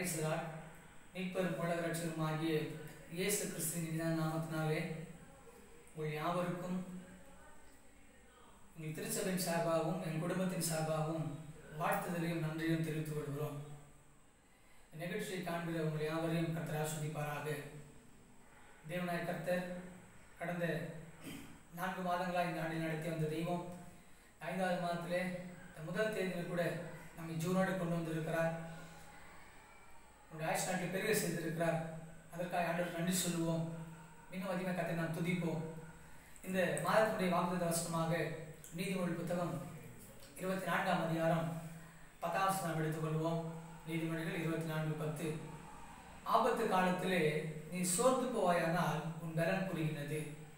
பிரைஸ்லாட் மீட்பெரும் உலக ரட்சகருமாகிய இயேசு கிறிஸ்துவின் இனிதான நாமத்தினாலே உங்கள் யாவருக்கும் உங்கள் திருச்சபையின் சார்பாகவும் என் குடும்பத்தின் சார்பாகவும் வாழ்த்துதலையும் நன்றியும் தெரிவித்துக் கொள்கிறோம் இந்த நிகழ்ச்சியை காண்கிற உங்கள் யாவரையும் கர்த்தர் ஆஸ்வதிப்பாராக தேவநாய கர்த்தர் கடந்த நான்கு மாதங்களாக இந்த ஆண்டில் நடத்தி வந்த தெய்வம் ஐந்தாவது மாதத்திலே இந்த முதல் தேதியில் கூட நம்மை ஜூனோடு கொண்டு வந்திருக்கிறார் நம்முடைய ஆயுஷ் நாட்டில் பெருக செய்திருக்கிறார் அதற்காக ஆண்டவர் நன்றி சொல்லுவோம் இன்னும் அதிகமாக கத்தை நாம் துதிப்போம் இந்த மாதத்தினுடைய வாக்குத்த வசனமாக நீதிமொழி புத்தகம் இருபத்தி நான்காம் அதிகாரம் பத்தாம் நாம் எடுத்துக்கொள்வோம் நீதிமொழிகள் இருபத்தி நான்கு பத்து ஆபத்து காலத்திலே நீ சோர்ந்து போவாயானால் உன் பலன் புரிகிறது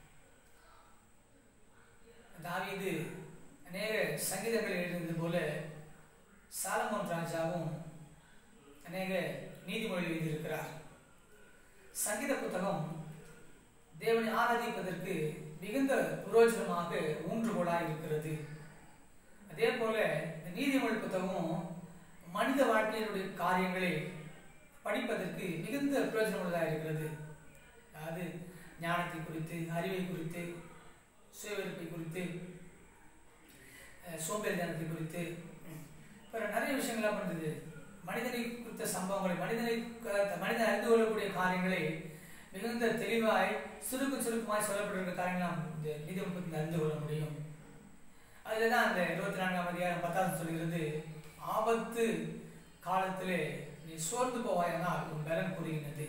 தாவீது அநேக சங்கீதங்கள் எழுதியது போல சாலமோன் ராஜாவும் அநேக நீதிமொழி எழுதியிருக்கிறார் சங்கீத புத்தகம் தேவனை ஆராதிப்பதற்கு மிகுந்த புரோஜனமாக ஊன்றுகோலாக இருக்கிறது அதே போல இந்த நீதிமொழி புத்தகமும் மனித வாழ்க்கையினுடைய காரியங்களை படிப்பதற்கு மிகுந்த பிரயோஜனமுள்ளதாக இருக்கிறது அதாவது ஞானத்தை குறித்து அறிவை குறித்து சுயவிருப்பை குறித்து சோம்பேறி தினத்தை குறித்து பிற நிறைய விஷயங்கள்லாம் பண்ணுறது மனிதனை குறித்த சம்பவங்களை மனிதனை மனிதன் அறிந்து கொள்ளக்கூடிய காரியங்களை மிகுந்த தெளிவாய் சுருக்கு சுருக்கமாய் சொல்லப்பட்டிருக்கிற காரியங்கள் நாம் இந்த நீதிமன்றத்தில் அறிந்து கொள்ள முடியும் அதில் தான் அந்த இருபத்தி நான்காம் அதிகாரம் பத்தாவது சொல்கிறது ஆபத்து காலத்திலே நீ சோர்ந்து போவாயனால் உன் பலன் புரிகிறது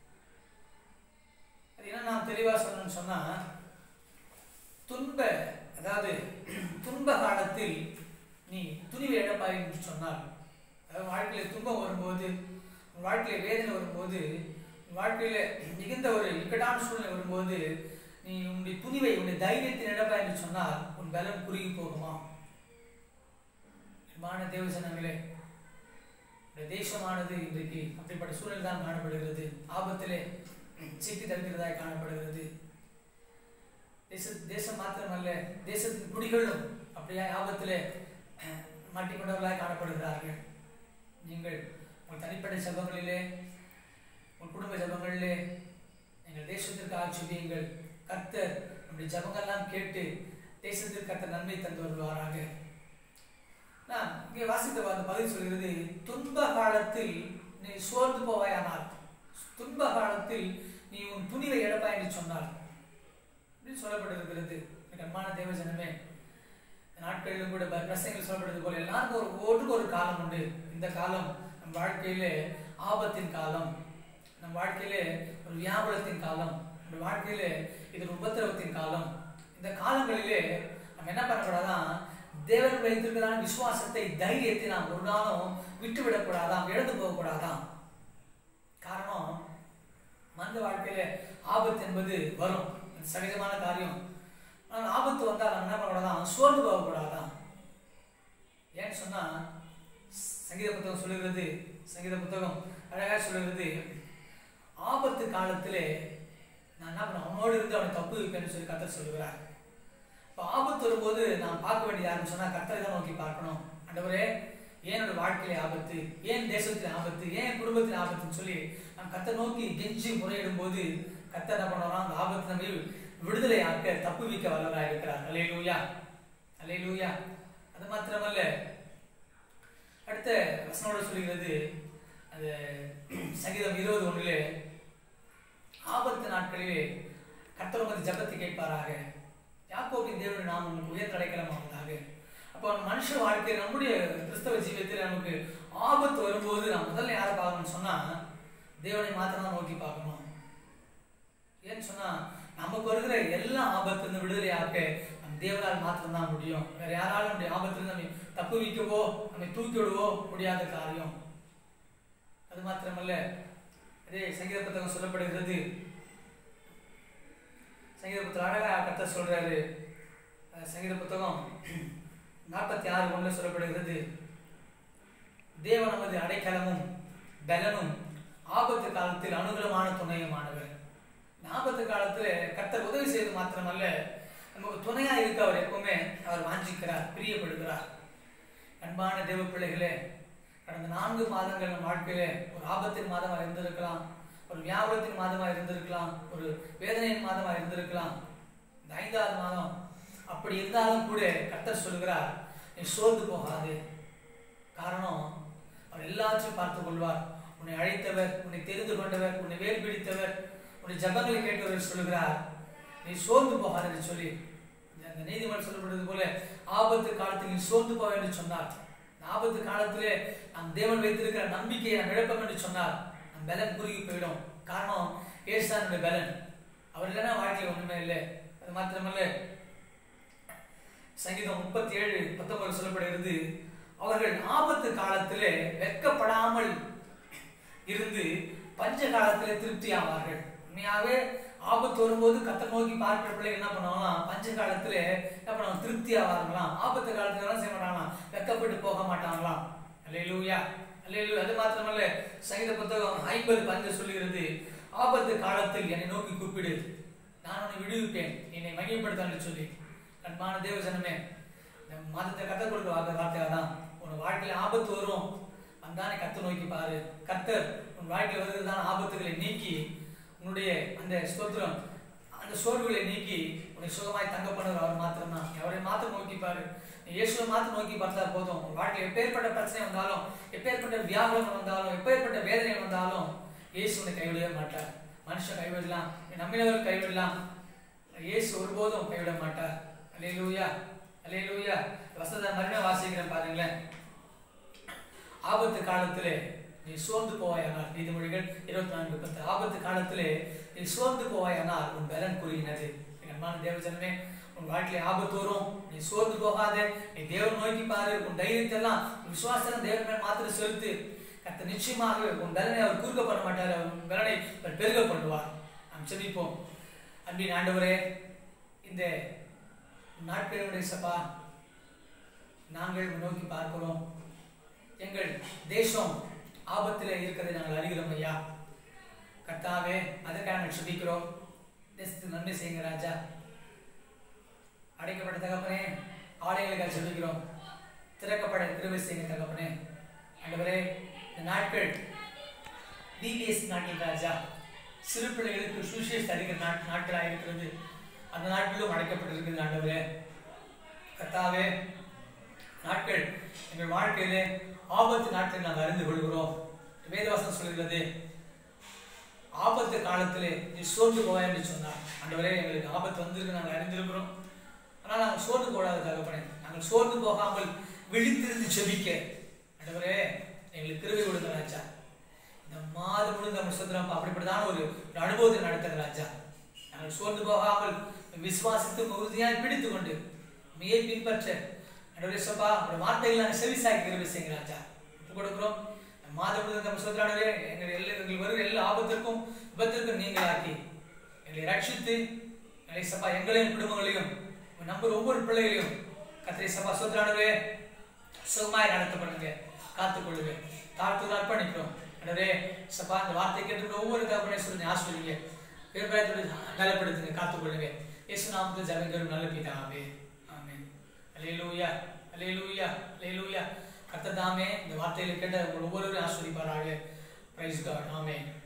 அது என்ன நாம் தெளிவாக சொல்லணும்னு சொன்னால் துன்ப அதாவது துன்ப காலத்தில் நீ துணிவை இழப்பாய் என்று சொன்னால் அதாவது வாழ்க்கையில் துன்பம் வரும்போது உன் வாழ்க்கையில் வேதனை வரும்போது உன் வாழ்க்கையில் மிகுந்த ஒரு இக்கட்டான சூழ்நிலை வரும்போது நீ உன்னுடைய துணிவை உன்னுடைய தைரியத்தை இழப்பாய் என்று சொன்னால் உன் பலம் குறுகி போகுமா மான தேவசனங்களே இந்த தேசமானது இன்றைக்கு அப்படிப்பட்ட சூழல் தான் காணப்படுகிறது ஆபத்திலே சிக்கி தடுக்கிறதாய் காணப்படுகிறது தேச தேசம் மாத்திரமல்ல தேசத்தின் குடிகளும் அப்படியே ஆபத்திலே மாட்டிக்கொண்டவர்களாய் காணப்படுகிறார்கள் நீங்கள் உங்கள் தனிப்பட்ட ஜபங்களிலே உங்கள் குடும்ப ஜபங்களிலே எங்கள் தேசத்திற்கு ஆட்சியுங்கள் கர்த்தர் நம்முடைய ஜபங்கள்லாம் கேட்டு தேசத்திற்கு கர்த்தர் நன்மை தந்து வருவாராக நான் இங்கே வாசித்த அந்த பதில் சொல்கிறது துன்ப காலத்தில் நீ சோர்ந்து போவாயானால் துன்ப காலத்தில் நீ உன் துணிவை இழப்பாய் என்று சொன்னார் அப்படின்னு சொல்லப்பட்டிருக்கிறது அன்பான தேவஜனமே நாட்களிலும் கூட பிரசங்கள் சொல்லப்படுறது போல எல்லாருக்கும் ஒரு ஒவ்வொருக்கும் ஒரு காலம் உண்டு இந்த காலம் நம் வாழ்க்கையிலே ஆபத்தின் காலம் நம் வாழ்க்கையிலே ஒரு வியாபாரத்தின் காலம் நம்ம வாழ்க்கையிலே இது ஒரு உபத்திரவத்தின் காலம் இந்த காலங்களிலே நம்ம என்ன பண்ணக்கூடாதான் தேவன் வைத்திருக்கிறதான விசுவாசத்தை தைரியத்தை நாம் ஒரு நாளும் விட்டுவிடக்கூடாதாம் இழந்து போகக்கூடாதாம் காரணம் மனித வாழ்க்கையில ஆபத்து என்பது வரும் சகஜமான காரியம் ஆனால் ஆபத்து வந்தால் நம்ம என்ன பண்ணக்கூடாதான் சோர்ந்து போகக்கூடாதான் ஏன்னு சொன்னா சங்கீத புத்தகம் சொல்லுகிறது சங்கீத புத்தகம் அழகாக சொல்லுகிறது ஆபத்து காலத்திலே நான் என்ன பண்ண அவனோடு இருந்து அவனை தப்பு வைப்பேன்னு சொல்லி கத்தர் சொல்லுகிறார் இப்போ ஆபத்து வரும்போது நான் பார்க்க வேண்டிய யாருன்னு சொன்னால் கத்தரை தான் நோக்கி பார்க்கணும் ஆண்டவரே ஏனோட வாழ்க்கையில ஆபத்து ஏன் தேசத்தில் ஆபத்து ஏன் குடும்பத்தில் ஆபத்துன்னு சொல்லி நாம் கத்தை நோக்கி கெஞ்சி முறையிடும் போது கத்தை என்ன பண்ணுறோம் அந்த ஆபத்து நம்ம விடுதலை ஆக்க தப்பு வைக்க வல்லவராக இருக்கிறார் அலே லூயா அலே லூயா அது மாத்திரமல்ல அடுத்த வசனோட சொல்கிறது அந்த சங்கீதம் இருபது ஒன்றிலே ஆபத்து நாட்களிலே கர்த்தர் வந்து ஜபத்தை கேட்பாராக யாக்கோபின் தேவனுடைய நாம் நமக்கு உயர் அடைக்கலமாவதாக அப்போ மனுஷ வாழ்க்கை நம்முடைய கிறிஸ்தவ ஜீவியத்தில் நமக்கு ஆபத்து வரும்போது நாம் முதல்ல யாரை பார்க்கணும்னு சொன்னா தேவனை மாத்திரம் தான் நோக்கி பார்க்கணும் ஏன்னு சொன்னா நமக்கு வருகிற எல்லா ஆபத்திலிருந்து விடுதலை ஆக்க நம் தேவனால் மாத்திரம் தான் முடியும் வேற யாராலும் நம்முடைய ஆபத்திலிருந்து நம்ம தப்பு வைக்கவோ நம்மை தூக்கி விடவோ முடியாத காரியம் அது மாத்திரமல்ல அதே சங்கீத புத்தகம் சொல்லப்படுகிறது சங்கீத புத்தகம் அழகா கத்த சொல்றாரு சங்கீத புத்தகம் நாற்பத்தி ஆறு ஒன்று சொல்லப்படுகிறது தேவ நமது அடைக்கலமும் பலனும் ஆபத்து காலத்தில் அனுகூலமான துணையுமானவர் ஆபத்து காலத்தில் கர்த்தர் உதவி செய்து மாத்திரமல்ல நமக்கு துணையா இருக்க அவர் எப்பவுமே அவர் வாஞ்சிக்கிறார் பிரியப்படுகிறார் அன்பான தேவ பிள்ளைகளே கடந்த நான்கு மாதங்கள் நம் வாழ்க்கையிலே ஒரு ஆபத்தின் மாதமா இருந்திருக்கலாம் ஒரு வியாபாரத்தின் மாதமா இருந்திருக்கலாம் ஒரு வேதனையின் மாதமா இருந்திருக்கலாம் இந்த ஐந்தாவது மாதம் அப்படி இருந்தாலும் கூட கர்த்தர் சொல்கிறார் நீ சோர்ந்து போகாது காரணம் அவர் எல்லாத்தையும் பார்த்துக் கொள்வார் உன்னை அழைத்தவர் உன்னை தெரிந்து கொண்டவர் உன்னை வேல் பிடித்தவர் உன்னை ஜபங்களை கேட்டவர் சொல்கிறார் நீ சோர்ந்து போகாது என்று சொல்லி அந்த நீதிமன்றம் சொல்லப்படுவது போல ஆபத்து காலத்தில் நீ சோர்ந்து போக என்று சொன்னார் இந்த ஆபத்து காலத்திலே நம் தேவன் வைத்திருக்கிற நம்பிக்கையை நாம் இழப்போம் என்று சொன்னார் நம் பலன் குறுகி போயிடும் காரணம் ஏசுதானுடைய பலன் அவர் இல்லைன்னா வாழ்க்கையில் ஒண்ணுமே இல்லை அது மாத்திரமல்ல சங்கீதம் முப்பத்தி ஏழு பத்தொன்பது சொல்லப்படுகிறது அவர்கள் ஆபத்து காலத்திலே வெட்கப்படாமல் இருந்து பஞ்ச காலத்திலே திருப்தி ஆவார்கள் உண்மையாகவே ஆபத்து வரும்போது கத்த நோக்கி பார்க்கிற பிள்ளைகள் என்ன பண்ணுவாங்களாம் பஞ்ச காலத்துல என்ன பண்ணுவாங்க திருப்தி ஆவாங்களாம் ஆபத்து காலத்துல என்ன செய்ய மாட்டாங்களாம் வெக்கப்பட்டு போக மாட்டாங்களாம் அல்லேலூயா அல்லேலூயா அது மாத்திரமல்ல சங்கீத புத்தகம் ஐம்பது பஞ்சு சொல்லுகிறது ஆபத்து காலத்தில் என்னை நோக்கி கூப்பிடு நான் உன்னை விடுவிப்பேன் என்னை மகிமைப்படுத்தான்னு சொல்லி அன்பான தேவஜனமே இந்த மாதத்தை கத்த கொடுக்குற வார்த்தை வார்த்தையாக தான் உன் வாழ்க்கையில ஆபத்து வரும் வந்தானே கத்த நோக்கி பாரு கர்த்தர் உன் வாழ்க்கையில் வருகிறதான ஆபத்துகளை நீக்கி உன்னுடைய அந்த ஸ்தோத்திரம் அந்த சோர்வுகளை நீக்கி உன்னை சுகமாய் தங்க பண்ணுவர் அவர் மாத்திரம்தான் அவரை மாத்திரம் நோக்கி பாரு நீ இயேசுவை மாத்திரம் நோக்கி பார்த்தா போதும் உன் வாழ்க்கையில் எப்பேற்பட்ட பிரச்சனை வந்தாலும் எப்பேற்பட்ட வியாபாரம் வந்தாலும் எப்பேற்பட்ட வேதனை வந்தாலும் இயேசு உன்னை கைவிடவே மாட்டார் மனுஷன் கைவிடலாம் நீ நம்பினவர் கைவிடலாம் இயேசு ஒருபோதும் கைவிட மாட்டார் அலேலூயா அலேலூயா வசத மறுபடியும் வாசிக்கிறேன் பாருங்களேன் ஆபத்து காலத்திலே நீ சோர்ந்து போவாயானால் நீதிமொழிகள் இருபத்தி நான்கு பத்து ஆபத்து காலத்திலே நீ சோர்ந்து போவாயானால் உன் பலன் குறுகினது அன்பான தேவஜனமே உன் வாழ்க்கையில ஆபத்து வரும் நீ சோர்ந்து போகாதே நீ தேவன் நோக்கி பாரு உன் தைரியத்தை எல்லாம் உன் விசுவாசம் தேவன் மேல் மாத்திரம் செலுத்து கத்த நிச்சயமாக உன் பலனை அவர் குறுக்க பண்ண மாட்டார் உன் பலனை அவர் பெருக பண்ணுவார் நாம் செபிப்போம் அன்பின் ஆண்டவரே இந்த நாட்களுடைய சபா நாங்கள் நோக்கி பார்க்கிறோம் எங்கள் தேசம் ஆபத்தில் இருக்கிறதை நாங்கள் அறிகிறோம் ஐயா கர்த்தாவே அதற்காக நாங்கள் சுபிக்கிறோம் தேசத்துக்கு நன்மை செய்யுங்க ராஜா அடைக்கப்பட்ட தகப்பனே ஆலயங்களுக்காக சொல்லிக்கிறோம் திறக்கப்பட கிருபை செய்யுங்க தகப்பனே ஆண்டவரே இந்த நாட்கள் பிபிஎஸ் நாட்கள் ராஜா சிறு பிள்ளைகளுக்கு சுவிசேஷ அறிகிற நாட் நாட்களாக இருக்கிறது அந்த நாட்களும் அடைக்கப்பட்டிருக்கிறது ஆண்டவரே கர்த்தாவே நாட்கள் எங்கள் வாழ்க்கையிலே ஆபத்து நாட்கள் நாங்கள் அறிந்து கொள்கிறோம் வேதவாசம் சொல்கிறது ஆபத்து காலத்திலே நீ சோர்ந்து போவாய் என்று சொன்னார் ஆண்டவரே எங்களுக்கு ஆபத்து வந்திருக்கு நாங்கள் அறிந்திருக்கிறோம் ஆனால் நாங்கள் சோர்ந்து போடாத தகப்பனே நாங்கள் சோர்ந்து போகாமல் விழித்திருந்து செபிக்க ஆண்டவரே எங்களுக்கு கிருவை கொடுங்க ராஜா இந்த மாதம் முழுக்க நம்ம சுதந்திரம் அப்படிப்பட்டதான ஒரு ஒரு அனுபவத்தை நடத்துகிற ராஜா நாங்கள் சோர்ந்து போகாமல் விசுவாசித்து உறுதியாக பிடித்து கொண்டு மையை பின்பற்ற ஆண்டவரே சப்பா ஒரு வார்த்தைகள் நாங்கள் செவிசாக்கி கிருவை செய்யுங்க ராஜா ஒப்பு கொடுக்குறோம் இந்த மாதம் முழுக்க நம்ம சுதந்திரானவே எங்கள் எல்லா எங்களுக்கு வருகிற எல்லா ஆபத்திற்கும் விபத்திற்கும் நீங்களாக்கி எங்களை ரட்சித்து எங்களை சப்பா எங்களையும் குடும்பங்களையும் உங்க நம்பர் ஒவ்வொரு பிள்ளைகளையும் கத்திரை சபா சுதந்திரானவே சுகமாய் நடத்தப்படுங்க காத்துக்கொள்ளுங்க தாழ்த்து அர்ப்பணிக்கிறோம் எனவே சப்பா அந்த வார்த்தை கேட்டு ஒவ்வொரு தகவலை சொல்லி ஆஸ்வதிங்க விருப்பத்தோடு நலப்படுத்துங்க காத்துக்கொள்ளுங்க இயேசு நாமத்தில் ஜபங்கரும் நல்ல பிதாவே ஆமென் அல்லேலூயா அல்லேலூயா அல்லேலூயா கர்த்தர் தாமே இந்த வார்த்தைகளை கேட்ட உங்கள் ஒவ்வொருவரையும் ஆஸ்வதிப்பாராக பிரைஸ் காட் ஆமென்